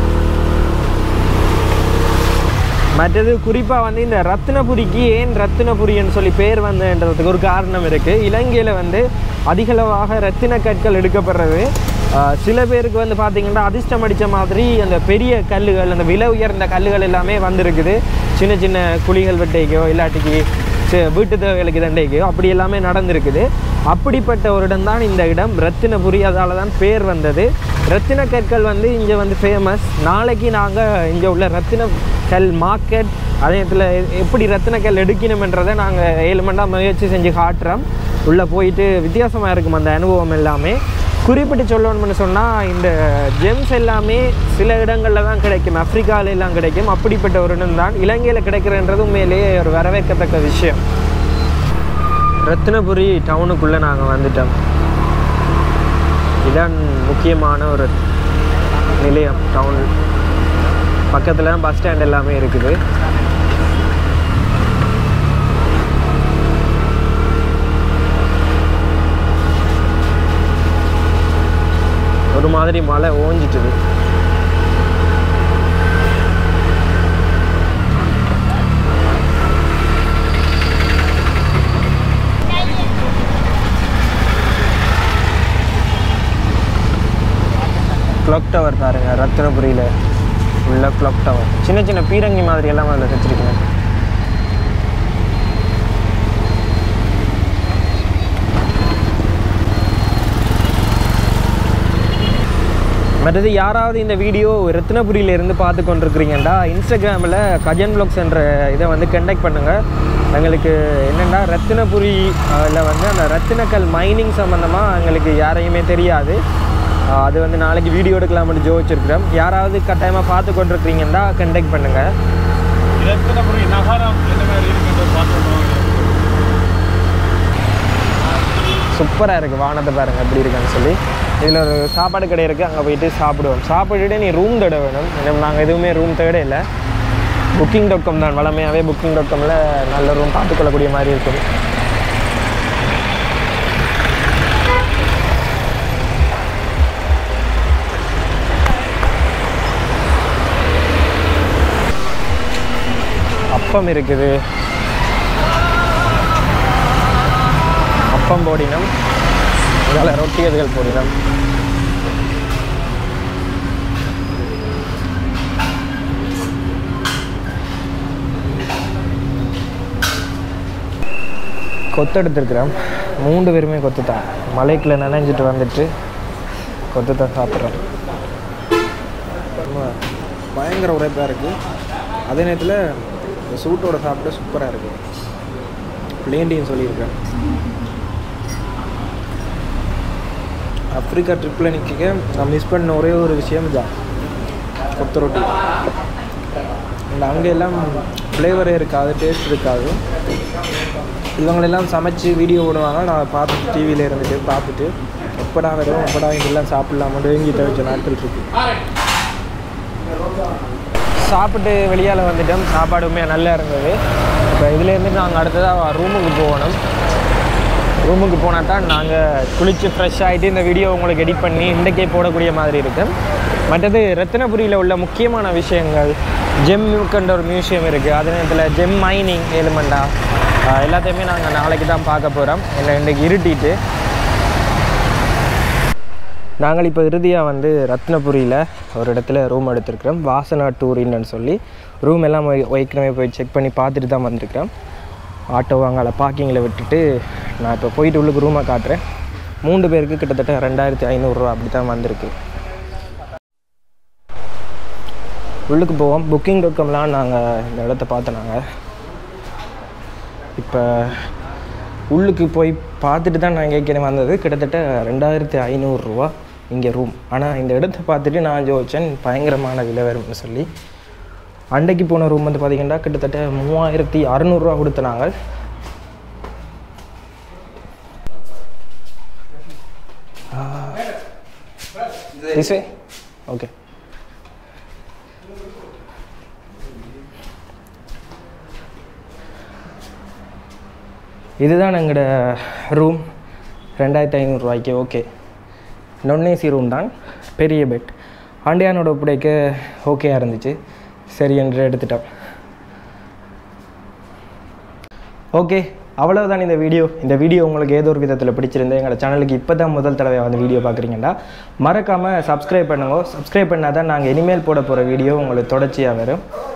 மற்றது குறிப்பாக வந்து இந்த ரத்னபுரிக்கு ஏன் ரத்தினபுரின்னு சொல்லி பேர் வந்ததுன்றதுக்கு ஒரு காரணம் இருக்குது இலங்கையில் வந்து அதிகளவாக ரத்தின கற்கள் எடுக்கப்படுறது ஆஹ் சில பேருக்கு வந்து பார்த்திங்கன்னா அதிர்ஷ்டம் அடித்த மாதிரி அந்த பெரிய கல்லுகள் அந்த விலை உயர்ந்த கல்லுகள் எல்லாமே வந்திருக்குது சின்ன சின்ன குழிகள் வெட்டைக்கோ இல்லாட்டிக்கு சி- வீட்டு தேவைகளுக்கு தண்டைக்கோ அப்படி எல்லாமே நடந்திருக்குது அப்படிப்பட்ட ஒரு இடம் தான் இந்த இடம் ரத்தினபுரி அதால தான் பேர் வந்தது ரத்தின கற்கள் வந்து இங்கே வந்து ஃபேமஸ் நாளைக்கு நாங்கள் இங்கே உள்ள ரத்தின கல் மார்க்கெட் அதே இடத்துல எப்படி ரத்தினக்கல் எடுக்கணுமென்றதை நாங்கள் ஏழு மணி நேரம் முயற்சி செஞ்சு காட்டுறோம் உள்ளே போயிட்டு வித்தியாசமாக இருக்கும் அந்த அனுபவம் எல்லாமே குறிப்பிட்டு சொல்லணும்னு சொன்னால் இந்த ஜெம்ஸ் எல்லாமே சில இடங்களில் தான் கிடைக்கும் ஆப்பிரிக்கால எல்லாம் கிடைக்கும் அப்படிப்பட்ட ஒரு இடம் தான் இலங்கையில் கிடைக்கிறன்றது உண்மையிலேயே ஒரு வரவேற்கத்தக்க விஷயம் ரத்தினபுரி டவுனுக்குள்ளே நாங்கள் வந்துட்டோம் இதான் முக்கியமான ஒரு நிலையம் டவுன் பக்கத்தில் பஸ் ஸ்டாண்ட் எல்லாமே இருக்குது ஒரு மாதிரி மழை ஓஞ்சிட்டுது கிளாக் டவர் பாருங்க ரத்தினபுரியில் உள்ள கிளாக் டவர் சின்ன சின்ன பீரங்கி மாதிரி எல்லாம் அதில் வச்சிருக்கேன் மற்றது யாராவது இந்த வீடியோ ரத்தினபுரியில இருந்து பார்த்து கொண்டிருக்கிறீங்கடா இன்ஸ்டாகிராமில் கஜன் ப்ளாக்ஸ் என்ற இதை வந்து கண்டக்ட் பண்ணுங்கள் எங்களுக்கு என்னென்னா ரத்தினபுரியில் வந்து அந்த ரத்தினக்கல் மைனிங் சம்மந்தமாக எங்களுக்கு யாரையுமே தெரியாது ஆஹ் அது வந்து நாளைக்கு வீடியோ எடுக்கலாம்னு ஜோதிச்சிருக்கிறோம் யாராவது கட்டாயமாக பார்த்து கொண்டிருக்கிறீங்கன்னா கண்டக்ட் பண்ணுங்கள் ரத்தினபுரி நகரம் என்ன மாதிரி இருக்குன்றது பார்த்துட்டு சூப்பராக இருக்குது வானத்தை பாருங்கள் எப்படி இருக்குன்னு சொல்லி இதில் ஒரு சாப்பாடு கடை இருக்குது அங்கே போயிட்டு சாப்பிடுவோம் சாப்பிட்டுட்டு நீ ரூம் தேட வேணும் ஏன்னா நாங்கள் எதுவுமே ரூம் தேட இல்லை புக்கிங் டாட் காம் தான் வளமையாகவே புக்கிங் டாட் காமில் நல்ல ரூம் பார்த்துக்கொள்ளக்கூடிய மாதிரி இருக்கும் அப்பம் இருக்குது அப்பம் போடினம் இதால் ரொட்டி அதுகள் போடினம் கொத்தெடுத்துருக்குறோம் மூன்று பேருமே கொத்து தான் மலைக்குள்ள நனைஞ்சிட்டு வந்துட்டு கொத்து தான் சாப்பிட்றோம் பயங்கர உரைப்பாக இருக்குது அதே நேரத்தில் இந்த சூட்டோட சாப்பிட சூப்பராக இருக்குது பிளேண்டின்னு சொல்லியிருக்கேன் ஆப்பிரிக்கா ட்ரிப்பில் நிற்க நான் மிஸ் பண்ண ஒரே ஒரு விஷயம் தான் கொத்த ரொட்டி அண்ட் அங்கே எல்லாம் ஃப்ளேவரே இருக்காது டேஸ்ட் இருக்காது இவங்களெல்லாம் சமைச்சு வீடியோ போடுவாங்க நான் பார்த்து டிவியில் இருந்துட்டு பார்த்துட்டு எப்படா வரும் எப்படா இங்கெல்லாம் சாப்பிட்லாமட்டு வேங்கி தவிச்ச நாட்கள் இருக்கு சாப்பிட்டு வெளியால் வந்துட்டோம் சாப்பாடு உண்மையாக நல்லா இருந்தது இப்போ இதுலேருந்து நாங்கள் அடுத்ததாக ரூமுக்கு போகணும் ரூமுக்கு போனால் தான் நாங்கள் குளித்து ஃப்ரெஷ் ஆகிட்டு இந்த வீடியோ உங்களுக்கு எடிட் பண்ணி இன்றைக்கே போடக்கூடிய மாதிரி இருக்கு மற்றது ரத்தினபுரியில் உள்ள முக்கியமான விஷயங்கள் ஜெம்முக்குன்ற ஒரு மியூசியம் இருக்குது அதே நேரத்தில் ஜெம் மைனிங் எலிமெண்டா எல்லாத்தையுமே நாங்கள் நாளைக்கு தான் பார்க்க போகிறோம் இல்லை இன்றைக்கு இருட்டிட்டு நாங்கள் இப்போ இறுதியாக வந்து ரத்னபுரியில் ஒரு இடத்துல ரூம் எடுத்திருக்கிறோம் வாசனா டூரின்னு சொல்லி ரூம் எல்லாம் ஏ- ஏற்கனவே போய் செக் பண்ணி பார்த்துட்டு தான் வந்திருக்கிறோம் ஆட்டோ அங்கே பார்க்கிங்கில் விட்டுட்டு நான் இப்போ போயிட்டு உள்ளுக்கு ரூமை காட்டுறேன் மூன்று பேருக்கு கிட்டத்தட்ட ரெண்டாயிரத்தி ஐநூறுரூவா அப்படி தான் வந்திருக்கு உள்ளுக்கு போவோம் புக்கிங் டாட் காம்லாம் நாங்கள் இந்த இடத்த பார்த்தோம் நாங்கள் இப்போ உள்ளுக்கு போய் பார்த்துட்டு தான் நான் ஏற்கனவே வந்தது கிட்டத்தட்ட ரெண்டாயிரத்தி ஐநூறுரூவா இங்கே ரூம் ஆனால் இந்த இடத்த பார்த்துட்டு நான் யோசிச்சேன் பயங்கரமான விலை வரும்னு சொல்லி அன்றைக்கு போன ரூம் வந்து பார்த்தீங்கன்னா கிட்டத்தட்ட மூவாயிரத்தி அறநூறுரூவா கொடுத்த நாங்கள் திஸ் வே ஓகே இதுதான் எங்களோட ரூம் ரெண்டாயிரத்தி ஐநூறுரூவாய்க்கு ஓகே நான் ஏசி ரூம் தான் பெரிய பெட் ஆண்டியானோட ஒப்படைக்க ஓகேயாக இருந்துச்சு சரி என்று எடுத்துட்டோம் ஓகே அவ்வளவுதான் இந்த வீடியோ இந்த வீடியோ உங்களுக்கு ஏதோ ஒரு விதத்தில் பிடிச்சிருந்து எங்களோட சேனலுக்கு இப்போ தான் முதல் தடவை வந்து வீடியோ பார்க்குறீங்கன்னா மறக்காமல் சப்ஸ்கிரைப் பண்ணுங்க சப்ஸ்கிரைப் பண்ணால் தான் நாங்கள் இனிமேல் போட போகிற வீடியோ உங்களுக்கு தொடர்ச்சியாக வரும்